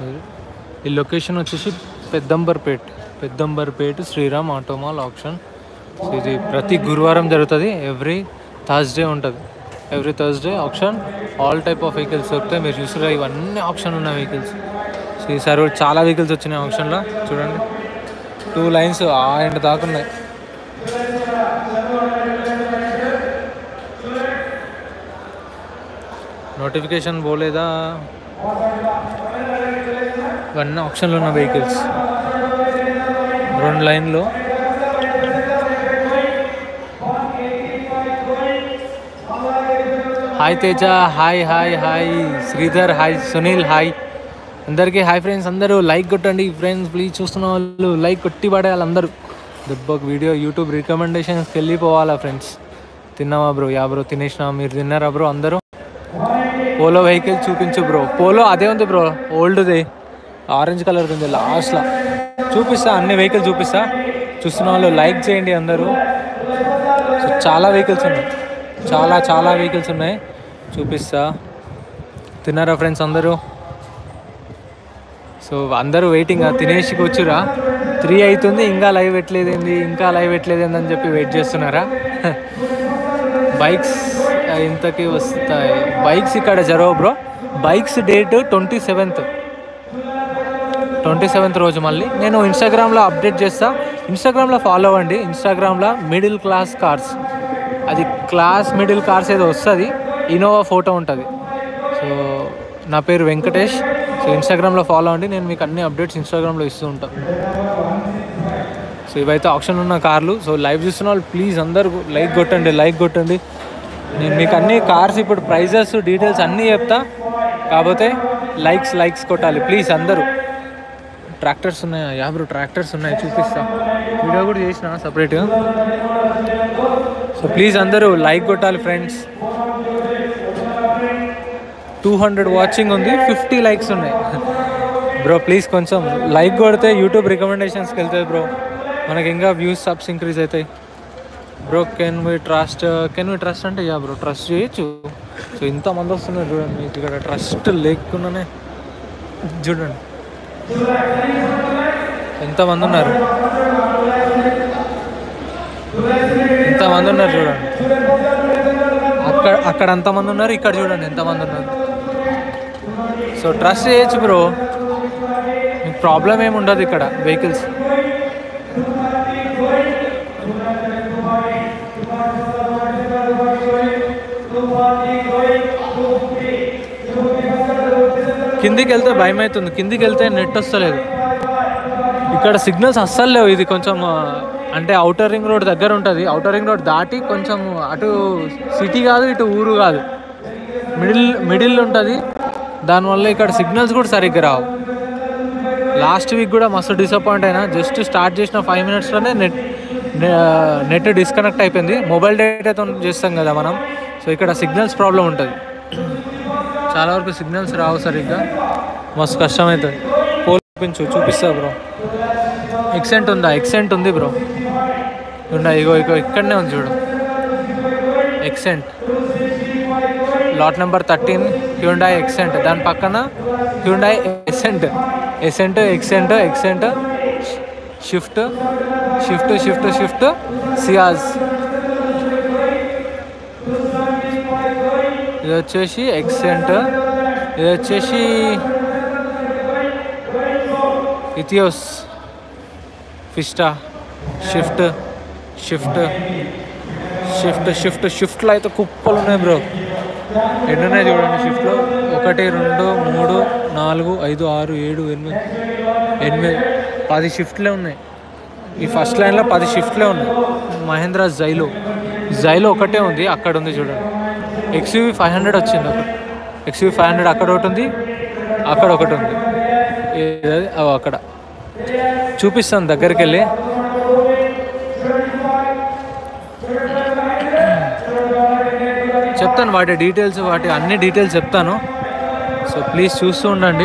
ఈ లొకేషన్ వచ్చేసి Peddamberpet Peddamberpet Sriram auto mall option so ఇది ప్రతి గురువారం జరుగుతుంది ఎవ్రీ థర్స్డే ఉంటుంది every Thursday option all type of vehicles దొరుకుతాయి మీరు చూసారా ఇవన్నీ ఆప్షన్ ఉన్న వెహికల్స్ సో ఈసారి కూడా చాలా వెహికల్స్ వచ్చినాయి ఆప్షన్లో చూడండి టూ లైన్స్ ఆ ఎండ్ దాకా ఉన్నాయి నోటిఫికేషన్ పోలేదా ఇవన్నీ ఆప్షన్లో ఉన్న వెహికల్స్ రెండు లైన్లో hi Teja hi hi hi Sridhar hi Sunil hi అందరికీ హాయ్ ఫ్రెండ్స్ అందరూ లైక్ కొట్టండి ఫ్రెండ్స్ ప్లీజ్ చూస్తున్న వాళ్ళు లైక్ కొట్టి పడేయాలి అందరూ దెబ్బకు వీడియో యూట్యూబ్ రికమెండేషన్స్కి వెళ్ళిపోవాలా ఫ్రెండ్స్ తిన్నావా బ్రో యా బ్రో తినేసినా మీరు తిన్నారా బ్రో అందరూ పోలో వెహికల్ చూపించు బ్రో పోలో అదే ఉంది బ్రో ఓల్డ్ది ఆరెంజ్ కలర్ ఉంది లాస్ట్లో చూపిస్తా అన్ని వెహికల్ చూపిస్తా చూస్తున్న వాళ్ళు లైక్ చేయండి అందరూ సో చాలా వెహికల్స్ ఉన్నాయి చాలా చాలా వెహికల్స్ ఉన్నాయి చూపిస్తా తిన్నారా ఫ్రెండ్స్ అందరూ సో అందరూ వెయిటింగ్ తినేసి కూర్చురా త్రీ అవుతుంది ఇంకా లైవ్ పెట్టలేదేంది ఇంకా లైవ్ పెట్టలేదేంది అని చెప్పి వెయిట్ చేస్తున్నారా బైక్స్ ఇంతకీ వస్తాయి బైక్స్ ఇక్కడ జరగవు bro bikes date twenty seventh twenty seventh రోజు మళ్ళీ నేను ఇన్స్టాగ్రామ్లో అప్డేట్ చేస్తా ఇన్స్టాగ్రామ్లో ఫాలో అవ్వండి ఇన్స్టాగ్రామ్లో మిడిల్ క్లాస్ కార్స్ అది క్లాస్ మిడిల్ కార్స్ ఏదో వస్తుంది ఇనోవా ఫోటో ఉంటుంది సో నా పేరు వెంకటేష్ సో ఇన్స్టాగ్రామ్లో ఫాలో అవ్వండి నేను మీకు అన్ని అప్డేట్స్ ఇన్స్టాగ్రామ్లో ఇస్తూ ఉంటాను సో ఇవైతే ఆప్షన్ ఉన్న కార్లు సో లైవ్ చూస్తున్న వాళ్ళు ప్లీజ్ అందరు లైక్ కొట్టండి లైక్ కొట్టండి నేను మీకు అన్ని కార్స్ ఇప్పుడు ప్రైజెస్ డీటెయిల్స్ అన్నీ చెప్తా కాకపోతే లైక్స్ లైక్స్ కొట్టాలి ప్లీజ్ అందరూ ట్రాక్టర్స్ ఉన్నాయి యాభై ట్రాక్టర్స్ ఉన్నాయి చూపిస్తా వీడియో కూడా చేసిన సపరేట్గా సో ప్లీజ్ అందరూ లైక్ కొట్టాలి ఫ్రెండ్స్ టూ హండ్రెడ్ వాచింగ్ ఉంది ఫిఫ్టీ లైక్స్ ఉన్నాయి బ్రో ప్లీజ్ కొంచెం లైక్ కొడితే యూట్యూబ్ రికమెండేషన్స్కి వెళ్తాయి బ్రో మనకి ఇంకా వ్యూస్ సబ్స్ ఇంక్రీజ్ అవుతాయి bro can we trust can we trust అంటే యా బ్రో ట్రస్ట్ చేయొచ్చు సో ఇంతమంది వస్తున్నారు చూడండి మీకు ఇక్కడ ట్రస్ట్ లేకుండానే చూడండి ఎంతమంది ఉన్నారు ఎంతమంది ఉన్నారు చూడండి అక్కడ అక్కడ ఎంతమంది ఉన్నారు ఇక్కడ చూడండి ఎంతమంది ఉన్నారు సో ట్రస్ట్ చేయొచ్చు బ్రో మీకు ప్రాబ్లం ఏమి ఉండదు ఇక్కడ వెహికల్స్ కిందికి వెళ్తే భయం అవుతుంది కిందికి వెళ్తే నెట్ వస్తలేదు ఇక్కడ సిగ్నల్స్ అస్సలు లేవు ఇది కొంచెం ఆ, అంటే అవుటర్ రింగ్ రోడ్ దగ్గర ఉంటుంది అవుటర్ రింగ్ రోడ్ దాటి కొంచెం అటు సిటీ కాదు ఇటు ఊరు కాదు మిడిల్ మిడిల్ ఉంటుంది దానివల్ల ఇక్కడ సిగ్నల్స్ కూడా సరిగ్గా రావు లాస్ట్ వీక్ కూడా మస్తు డిసప్పాయింట్ అయినా జస్ట్ స్టార్ట్ చేసిన ఫైవ్ మినిట్స్లోనే నెట్ నెట్ డిస్కనెక్ట్ అయిపోయింది మొబైల్ డేటాతో చేస్తాం కదా మనం సో ఇక్కడ సిగ్నల్స్ ప్రాబ్లం ఉంటుంది చాలా వరకు సిగ్నల్స్ రావు సరిగ్గా మస్తు కష్టమవుతుంది పోల్ చూపించు చూపిస్తా బ్రో ఎక్సెంట్ ఉందా ఎక్సెంట్ ఉంది బ్రో ఉందా ఇగో ఇగో ఇక్కడనే ఉంది చూడు Xcent lot number thirteen Hyundai Xcent దాని పక్కన Hyundai Xcent Xcent Xcent Xcent Swift Swift Swift Swift Ciaz ఇది వచ్చేసి ఎక్సెంట్ ఇది వచ్చేసి Etios Fiesta Swift Swift Swift Swift షిఫ్ట్లో అయితే కుప్పలు ఉన్నాయి బ్రో ఎన్నున్నాయి చూడండి షిఫ్ట్లో ఒకటి రెండు మూడు నాలుగు ఐదు ఆరు ఏడు ఎనిమిది ఎనిమిది పది షిఫ్ట్లే ఉన్నాయి ఈ ఫస్ట్ లైన్లో పది షిఫ్ట్లే ఉన్నాయి మహేంద్ర జైలో జైలో ఒకటే ఉంది అక్కడ ఉంది చూడండి ఎక్స్యూవి ఫైవ్ హండ్రెడ్ వచ్చింది అక్కడ ఎక్స్యూవి ఫైవ్ హండ్రెడ్ అక్కడ ఒకటి ఉంది అక్కడ ఒకటి ఉంది ఏది? అవి అక్కడ చూపిస్తాను దగ్గరికి వెళ్ళి చెప్తాను వాటి డీటెయిల్స్ వాటి అన్ని డీటెయిల్స్ చెప్తాను సో ప్లీజ్ చూస్తూ ఉండండి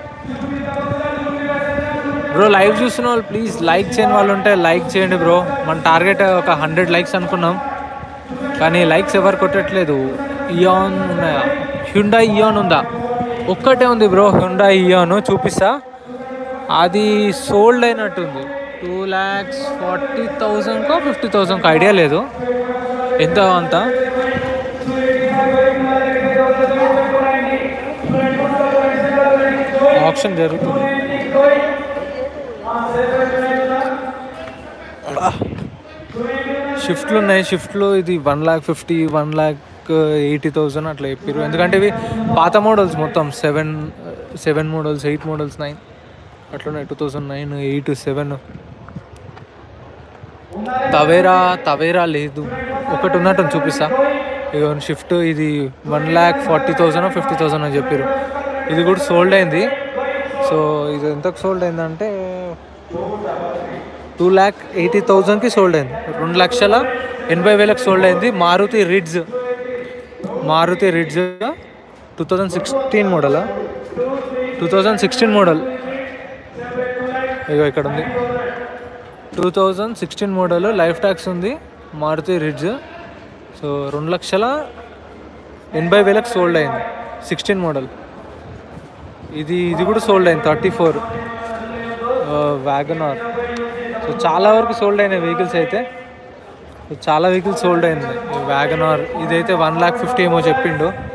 బ్రో లైవ్ చూస్తున్న వాళ్ళు ప్లీజ్ లైక్ చేయని వాళ్ళు ఉంటే లైక్ చేయండి బ్రో మన టార్గెట్ ఒక హండ్రెడ్ లైక్స్ అనుకున్నాం కానీ లైక్స్ ఎవరు కొట్టట్లేదు ఇయాన్ ఉన్నాయా హ్యుండా ఇయాన్ ఉందా ఒక్కటే ఉంది బ్రో హుండా ఇయోను చూపిస్తా అది సోల్డ్ అయినట్టుంది టూ ల్యాక్స్ ఫార్టీ థౌజండ్కో ఫిఫ్టీ థౌజండ్కో ఐడియా లేదు ఎంత అంత ఆప్షన్ జరుగుతుంది షిఫ్ట్లు ఉన్నాయి షిఫ్ట్లు ఇది one lakh fifty one lakh eighty thousand అట్లా చెప్పారు ఎందుకంటే ఇవి పాత మోడల్స్ మొత్తం seven seven models eight models nine అట్లున్నాయి two thousand nine eight seven Tavera Tavera లేదు ఒకటి ఉన్నట్టు చూపిస్తా ఇక షిఫ్ట్ ఇది one lakh forty thousand fifty thousand అని చెప్పారు ఇది కూడా సోల్డ్ అయింది సో ఇది ఎంతకు సోల్డ్ అయిందంటే టూ ల్యాక్ ఎయిటీ థౌజండ్కి సోల్డ్ అయింది రెండు లక్షల ఎనభై వేలకు సోల్డ్ అయింది Maruti Ritz Maruti Ritz two thousand sixteen మోడలా టూ థౌజండ్ సిక్స్టీన్ మోడల్ ఇగో ఇక్కడ ఉంది two thousand sixteen model life tax ఉంది మారుతి రిడ్జ్ సో రెండు లక్షల ఎనభై వేలకు సోల్డ్ అయింది సిక్స్టీన్ మోడల్ ఇది ఇది కూడా సోల్డ్ అయింది థర్టీ ఫోర్ వ్యాగనార్ సో చాలా వరకు సోల్డ్ అయినాయి వెహికల్స్ అయితే సో చాలా వెహికల్స్ సోల్డ్ అయింది వ్యాగనార్ ఇదైతే వన్ ల్యాక్ ఫిఫ్టీ ఏమో చెప్పిండు